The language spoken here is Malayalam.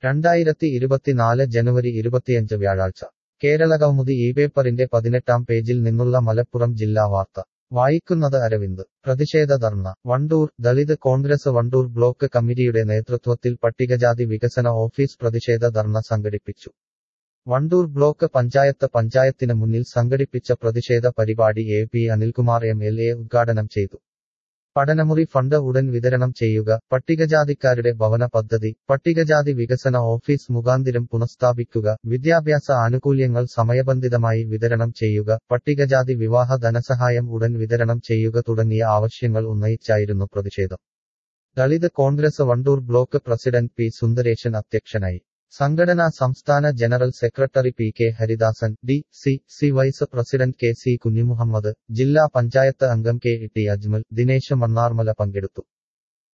രണ്ടായിരത്തി ഇരുപത്തിനാല് ജനുവരി ഇരുപത്തിയഞ്ച് വ്യാഴാഴ്ച കേരളകൗമുദി ഈ പേപ്പറിന്റെ പതിനെട്ടാം പേജിൽ നിന്നുള്ള മലപ്പുറം ജില്ലാ വാർത്ത വായിക്കുന്നത് അരവിന്ദ് പ്രതിഷേധ ധർണ വണ്ടൂർ ദളിത് കോൺഗ്രസ് വണ്ടൂർ ബ്ലോക്ക് കമ്മിറ്റിയുടെ നേതൃത്വത്തിൽ പട്ടികജാതി വികസന ഓഫീസ് പ്രതിഷേധ ധർണ സംഘടിപ്പിച്ചു വണ്ടൂർ ബ്ലോക്ക് പഞ്ചായത്ത് പഞ്ചായത്തിന് മുന്നിൽ സംഘടിപ്പിച്ച പ്രതിഷേധ പരിപാടി A P Anilkumar M L A ഉദ്ഘാടനം ചെയ്തു പഠനമുറി ഫണ്ട് ഉടൻ വിതരണം ചെയ്യുക പട്ടികജാതിക്കാരുടെ ഭവന പദ്ധതി പട്ടികജാതി വികസന ഓഫീസ് മുഖാന്തിരം പുനഃസ്ഥാപിക്കുക വിദ്യാഭ്യാസ ആനുകൂല്യങ്ങൾ സമയബന്ധിതമായി വിതരണം ചെയ്യുക പട്ടികജാതി വിവാഹ ധനസഹായം ഉടൻ വിതരണം ചെയ്യുക തുടങ്ങിയ ആവശ്യങ്ങൾ ഉന്നയിച്ചായിരുന്നു പ്രതിഷേധം Dalit Congress Wandoor block president P Sundaresan അധ്യക്ഷനായി സംഘടനാ സംസ്ഥാന general secretary P K Haridasan D C C vice president K C Kunjimuhammad ജില്ലാ പഞ്ചായത്ത് അംഗം കെ ടി അജ്മൽ ദിനേശ് മണ്ണാർമല പങ്കെടുത്തു